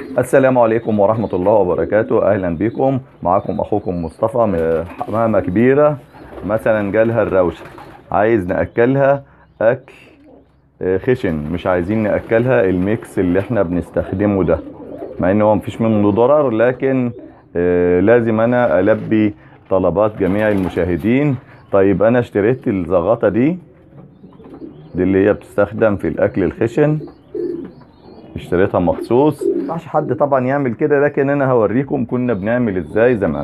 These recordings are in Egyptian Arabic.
السلام عليكم ورحمة الله وبركاته أهلا بكم معكم أخوكم مصطفى من حمامة كبيرة مثلا جالها الروشة عايز نأكلها أكل آه، خشن مش عايزين نأكلها الميكس اللي احنا بنستخدمه ده مع ان هو مفيش منه ضرر لكن آه، لازم انا البي طلبات جميع المشاهدين طيب انا اشتريت الزغطة دي دي اللي هي بتستخدم في الاكل الخشن اشتريتها مخصوص ما ينفعش حد طبعا يعمل كده لكن انا هوريكم كنا بنعمل ازاي زمان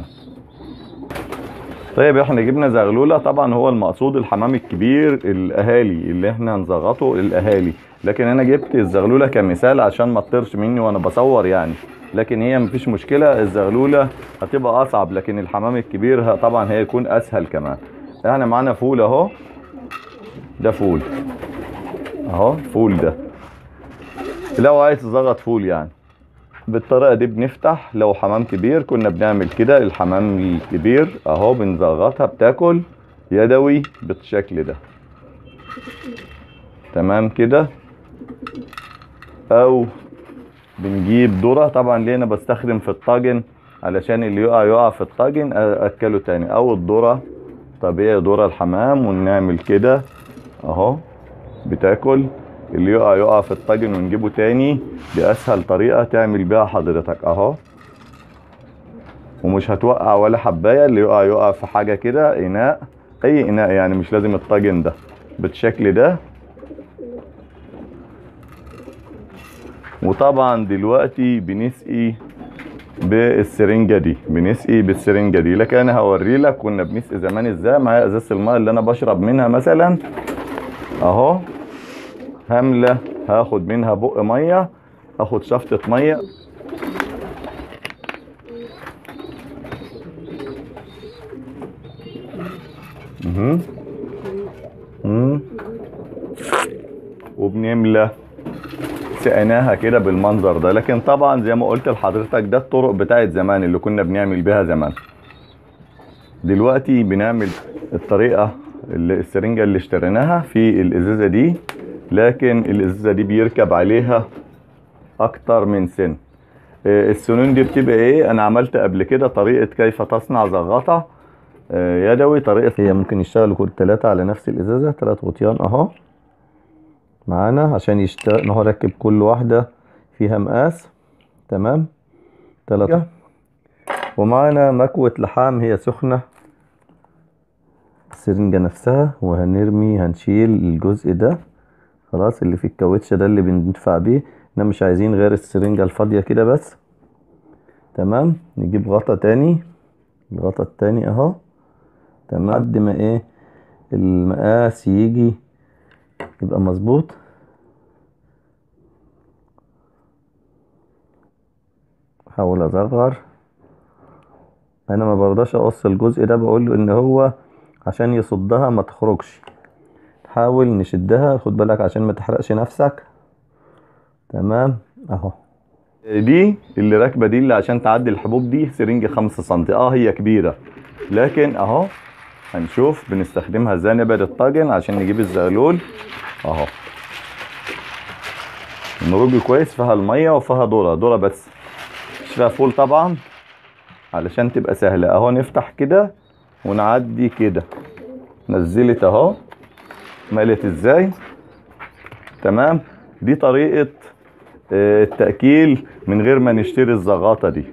طيب احنا جبنا زغلولة طبعا هو المقصود الحمام الكبير الاهالي اللي احنا نزغطه الاهالي لكن انا جبت الزغلولة كمثال عشان ما تطرش مني وانا بصور يعني لكن هي مفيش مشكلة الزغلولة هتبقى اصعب لكن الحمام الكبير ه- طبعا هيكون اسهل كمان احنا معانا فول اهو ده فول اهو فول ده لو عايز تزغط فول يعني بالطريقة دي بنفتح لو حمام كبير كنا بنعمل كده الحمام الكبير اهو بنزغطها بتاكل يدوي بالشكل ده تمام كده او بنجيب ذرة طبعا ليه انا بستخدم في الطاجن علشان اللي يقع يقع في الطاجن اكله تاني او الذرة طبيعي ذرة الحمام ونعمل كده اهو بتاكل اللي يقع يقع في الطاجن ونجيبه تاني دي اسهل طريقة تعمل بيها حضرتك اهو ومش هتوقع ولا حباية اللي يقع يقع في حاجة كده اناء اي اناء يعني مش لازم الطاجن ده بالشكل ده وطبعا دلوقتي بنسقي بالسرنجة دي بنسقي بالسرنجة دي لكن انا هوري لك كنا بنسقي زمان ازاي معايا ازازة الماء اللي انا بشرب منها مثلا اهو هملة هاخد منها بق مية اخد شفطة مية مهم. مم. وبنملى سقناها كده بالمنظر ده لكن طبعا زي ما قلت لحضرتك ده الطرق بتاعت زمان اللي كنا بنعمل بيها زمان دلوقتي بنعمل الطريقة اللي السرنجة اللي اشتريناها في الازازة دي لكن الازازة دي بيركب عليها اكتر من سن آه، السنون دي بتبقى ايه انا عملت قبل كده طريقة كيف تصنع زغطة آه، يدوي طريقة هي ممكن يشتغلوا كل ثلاثة على نفس الازازة ثلاث غطيان اهو معانا عشان يشتغل هو ركب كل واحدة فيها مقاس تمام ثلاثة ومعانا مكوة لحام هي سخنة السرنجة نفسها وهنرمي هنشيل الجزء ده خلاص اللي في الكاوتش ده اللي بندفع بيه احنا مش عايزين غير السرنجة الفاضية كده بس تمام نجيب غطا تاني الغطا التاني اهو تمام لحد ما ايه المقاس يجي يبقى مظبوط احاول اصغر انا ما برضاش اقص الجزء ده بقول له ان هو عشان يصدها ما تخرجش حاول نشدها خد بالك عشان ما تحرقش نفسك تمام اهو دي اللي راكبه دي اللي عشان تعدي الحبوب دي سرنجة خمسة سنتي اه هي كبيرة لكن اهو هنشوف بنستخدمها ازاي نبعد الطاجن عشان نجيب الزغلول اهو نرج كويس فيها المية وفيها ذرة ذرة بس مش فيها فول طبعا علشان تبقى سهلة اهو نفتح كده ونعدي كده نزلت اهو ملت ازاي تمام دي طريقة آه، التأكيل من غير ما نشتري الزغاطة دي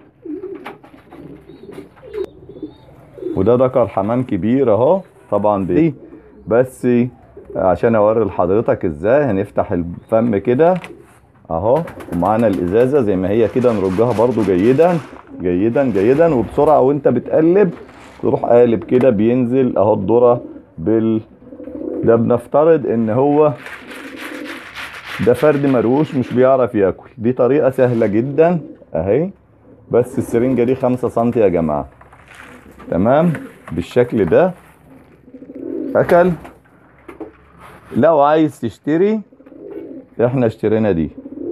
وده ذكر حمام كبير اهو طبعا دي بس عشان اوري لحضرتك ازاي هنفتح الفم كده اهو ومعانا الازازه زي ما هي كده نرجها برضو جيدا جيدا جيدا وبسرعه وانت بتقلب تروح قالب كده بينزل اهو الذره بال ده بنفترض ان هو ده فرد مروش مش بيعرف ياكل دي طريقه سهله جدا اهي بس السرنجه دي خمسة سنتي يا جماعه تمام بالشكل ده اكل لو عايز تشتري احنا اشترينا دي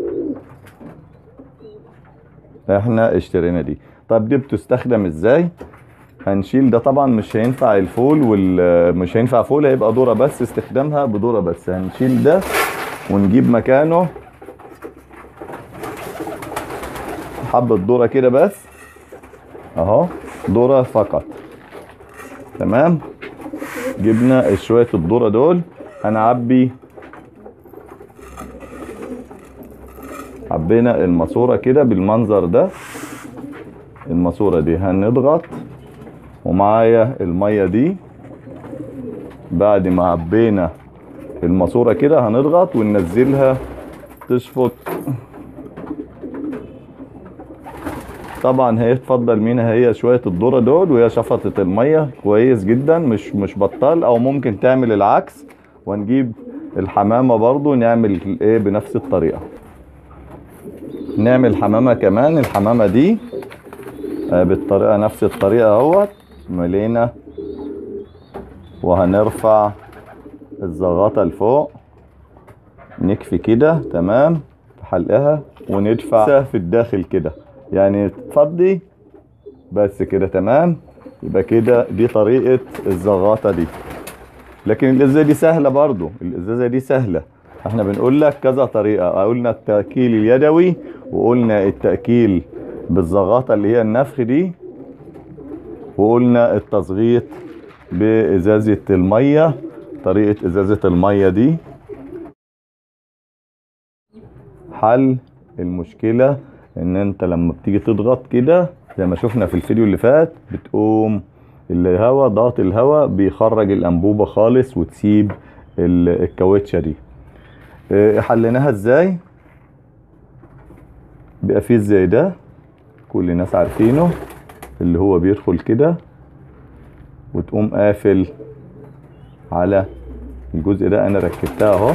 احنا اشترينا دي طب دي بتستخدم ازاي هنشيل ده طبعا مش هينفع الفول وال مش هينفع فول هيبقى ذره بس استخدامها بذره بس هنشيل ده ونجيب مكانه حبة ذرة كده بس اهو ذرة فقط تمام جبنا شوية الذرة دول هنعبي عبينا الماسورة كده بالمنظر ده الماسورة دي هنضغط ومعايا المية دي بعد ما عبينا الماسورة كده هنضغط وننزلها تشفط طبعا هي تفضل منها هي شوية الذرة دول وهي شفطت المية كويس جدا مش مش بطال او ممكن تعمل العكس ونجيب الحمامة برضو نعمل ايه بنفس الطريقة نعمل حمامة كمان الحمامة دي آه، بالطريقة نفس الطريقة اهوت ملينا وهنرفع الزغاطة لفوق نكفي كده تمام في حلقها وندفع في الداخل كده يعني تفضي بس كده تمام يبقى كده دي طريقة الزغاطة دي لكن الازازة دي سهلة برضو الازازة دي سهلة احنا بنقول لك كذا طريقة قلنا التأكيل اليدوي وقلنا التأكيل بالزغاطة اللي هي النفخ دي وقلنا التصغيط بإزازة المية طريقة إزازة المية دي حل المشكلة ان انت لما بتيجي تضغط كده زي ما شفنا في الفيديو اللي فات بتقوم الهواء ضغط الهواء بيخرج الانبوبة خالص وتسيب ال- الكاوتشة دي اه، حليناها ازاي بقفيز زي ده كل الناس عارفينه اللي هو بيدخل كده وتقوم قافل على الجزء ده انا ركبتها اهو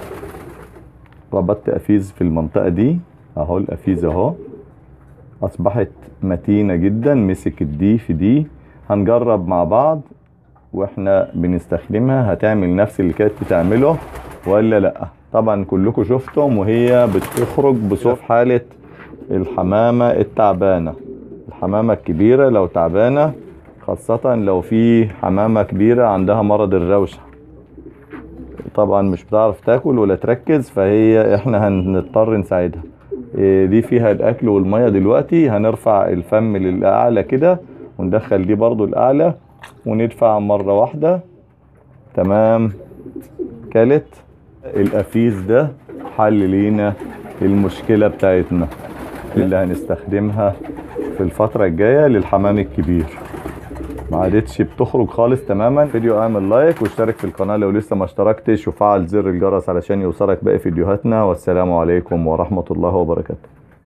ربطت قفيز في المنطقة دي اهو القفيز اهو اصبحت متينة جدا مسكت دي في دي هنجرب مع بعض واحنا بنستخدمها هتعمل نفس اللي كانت بتعمله ولا لا طبعا كلكم شفتم وهي بتخرج بصوت حالة الحمامة التعبانة الحمامة الكبيرة لو تعبانة خاصة لو في حمامة كبيرة عندها مرض الروشة طبعا مش بتعرف تاكل ولا تركز فهي احنا هنضطر نساعدها إيه دي فيها الاكل والميه دلوقتي هنرفع الفم للاعلى كده وندخل دي برضو الاعلى وندفع مره واحده تمام كلت القفيز ده حل لينا المشكله بتاعتنا اللي هنستخدمها في الفتره الجايه للحمام الكبير ما عادتش بتخرج خالص تماما فيديو اعمل لايك واشترك في القناه لو لسه ما اشتركتش وفعل زر الجرس علشان يوصلك باقي فيديوهاتنا والسلام عليكم ورحمه الله وبركاته